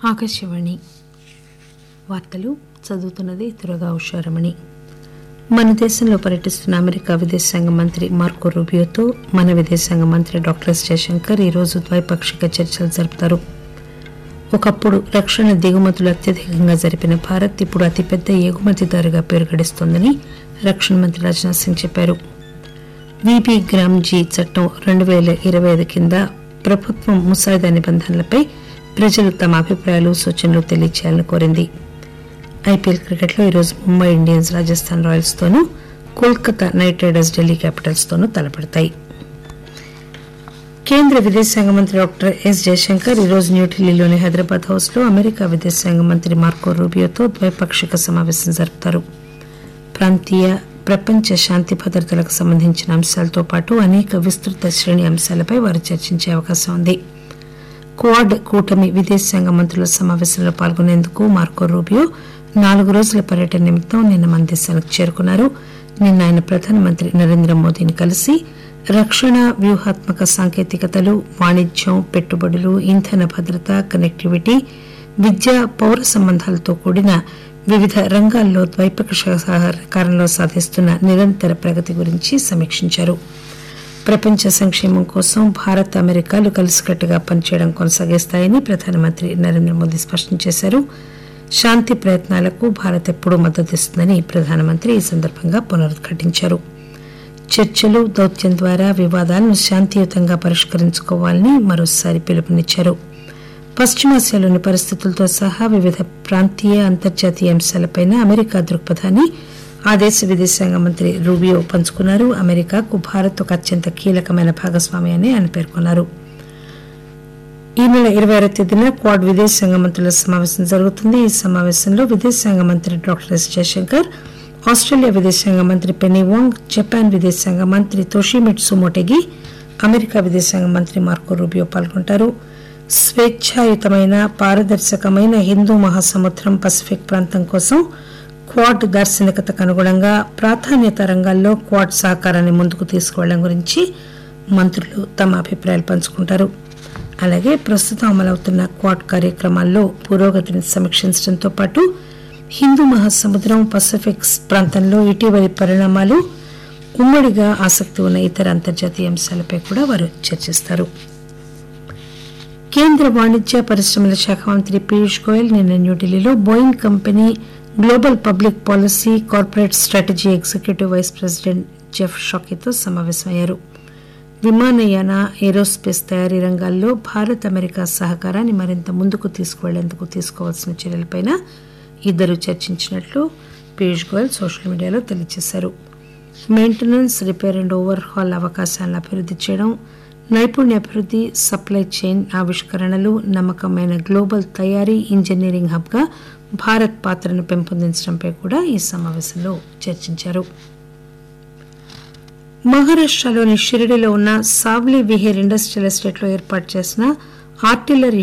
ఆకాశవాణి వార్తలు చదువుతున్నది దురగా ఉషారమణి మన దేశంలో పర్యటిస్తున్న అమెరికా విదేశాంగ మంత్రి మార్కో రూబియోతో మన విదేశాంగ మంత్రి డాక్టర్ ఎస్ జయశంకర్ ఈరోజు ద్వైపాక్షిక చర్చలు జరుపుతారు ఒకప్పుడు రక్షణ దిగుమతులు అత్యధికంగా జరిపిన భారత్ ఇప్పుడు అతిపెద్ద ఎగుమతిదారుగా పేరు గడిస్తోందని రక్షణ మంత్రి రాజ్నాథ్ సింగ్ చెప్పారు విబి గ్రామ్ జీ చట్టం రెండు పేల ఇరవై ఐదు కింద ప్రభుత్వం ముసాయిదా నిబంధనలపై ప్రజలు తమ అభిప్రాయాలు సూచనలు తెలియచేయాలని కోరింది ఐపీఎల్ క్రికెట్లో ఈరోజు ముంబై ఇండియన్స్ రాజస్థాన్ రాయల్స్ తోనూ Kolkata knight riders Delhi capitals తోనూ తలపడతాయి కేంద్ర విదేశాంగ మంత్రి డాక్టర్ ఎస్ జయశంకర్ ఈరోజు న్యూఢిల్లీలోని హైదరాబాద్ హౌస్ లో అమెరికా విదేశాంగ మంత్రి మార్కో రూబియోతో ద్వైపాక్షిక సమావేశం జరుపుతారు ప్రాంతీయ ప్రపంచ శాంతి భద్రతలకు సంబంధించిన అంశాలతో పాటు అనేక విస్తృత శ్రేణి అంశాలపై వారు చర్చించే అవకాశం ఉంది క్వాడ్ కూటమి విదేశాంగ మంత్రుల సమావేశంలో పాల్గొనేందుకు మార్కో రూబియో నాలుగు రోజుల పర్యటన నిమిత్తం నిన్న మన దేశానికి చేరుకున్నారు నిన్న ఆయన ప్రధానమంత్రి నరేంద్ర మోదీని కలిసి రక్షణ వ్యూహాత్మక సాంకేతికతలు వాణిజ్యం పెట్టుబడులు ఇంధన భద్రత కనెక్టివిటీ విద్య పౌర సంబంధాలతో కూడిన వివిధ రంగాల్లో ద్వైపాక్షిక సహకారంలో సాధిస్తున్న నిరంతర ప్రగతి గురించి సమీక్షించారు ప్రపంచ సంక్షేమం కోసం భారత్ అమెరికాలు కలిసికట్టుగా పనిచేయడం కొనసాగిస్తాయని ప్రధానమంత్రి నరేంద్ర మోదీ స్పష్టం చేశారు శాంతి ప్రయత్నాలకు భారత్ ఎప్పుడూ మద్దతిస్తుందని ప్రధానమంత్రి ఈ సందర్భంగా పునరుద్ఘాటించారు చర్చలు దౌత్యం ద్వారా వివాదాలను శాంతియుతంగా పరిష్కరించుకోవాలని మరోసారి పిలుపునిచ్చారు పశ్చిమాసియాలోని పరిస్థితులతో సహా వివిధ ప్రాంతీయ అంతర్జాతీయ అంశాలపై అమెరికా దృక్పథాన్ని ఆ దేశ విదేశాంగ మంత్రి రూబియో పంచుకున్నారు అమెరికాకు భారత్ ఒక అత్యంత కీలకమైన భాగస్వామి అని ఆయన పేర్కొన్నారు ఈ నెల ఇరవై ఆరో తేదీన క్వాడ్ విదేశాంగ మంత్రుల సమావేశం జరుగుతుంది ఈ సమావేశంలో విదేశాంగ మంత్రి డాక్టర్ ఎస్ జయశంకర్ ఆస్ట్రేలియా విదేశాంగ మంత్రి పెనీ వాంగ్ జపాన్ విదేశాంగ మంత్రి తోషిమిట్సు మోటెగి అమెరికా విదేశాంగ మంత్రి మార్కో రూబియో పాల్గొంటారు స్వేచ్ఛాయుతమైన పారదర్శకమైన హిందూ మహాసముద్రం పసిఫిక్ ప్రాంతం కోసం క్వాడ్ దార్శనికతకు అనుగుణంగా ప్రాధాన్యత రంగాల్లో క్వాడ్ సహకారాన్ని ముందుకు తీసుకువెళ్లడం గురించి మంత్రులు తమ అభిప్రాయాలు పంచుకుంటారు అలాగే ప్రస్తుతం అమలవుతున్న క్వాడ్ కార్యక్రమాల్లో పురోగతిని సమీక్షించడంతో పాటు హిందూ మహాసముద్రం పసిఫిక్ ప్రాంతంలో ఇటీవలి పరిణామాలు ఉమ్మడిగా ఆసక్తి ఉన్న ఇతర అంతర్జాతీయ అంశాలపై కూడా వారు చర్చిస్తారు కేంద్ర వాణిజ్య పరిశ్రమల శాఖ మంత్రి పీయూష్ గోయల్ నిన్న న్యూఢిల్లీలో Boeing company global public policy corporate strategy executive vice president Jeff షాకీతో సమావేశమయ్యారు విమానయాన ఏరోస్పేస్ తయారీ రంగాల్లో భారత్ అమెరికా సహకారాన్ని మరింత ముందుకు తీసుకువెళ్లేందుకు తీసుకోవాల్సిన చర్యలపై ఇద్దరు చర్చించినట్లు పీయూష్ గోయల్ సోషల్ మీడియాలో తెలియజేశారు మెయింటెనెన్స్ రిపేర్ అండ్ ఓవర్ హాల్ అవకాశాలను అభివృద్ధి చేయడం నైపుణ్యాభివృద్ధి సప్లై చైన్ ఆవిష్కరణలు నమ్మకమైన గ్లోబల్ తయారీ ఇంజనీరింగ్ హబ్గా భారత్ పాత్రను పెంపొందించడంపై కూడా ఈ సమావేశంలో చర్చించారు మహారాష్టలోని షిరిడిలో ఉన్న సావ్లీ విహేర్ ఇండస్ట్రియల్ ఎస్టేట్లో ఏర్పాటు చేసిన ఆర్టిల్లరీ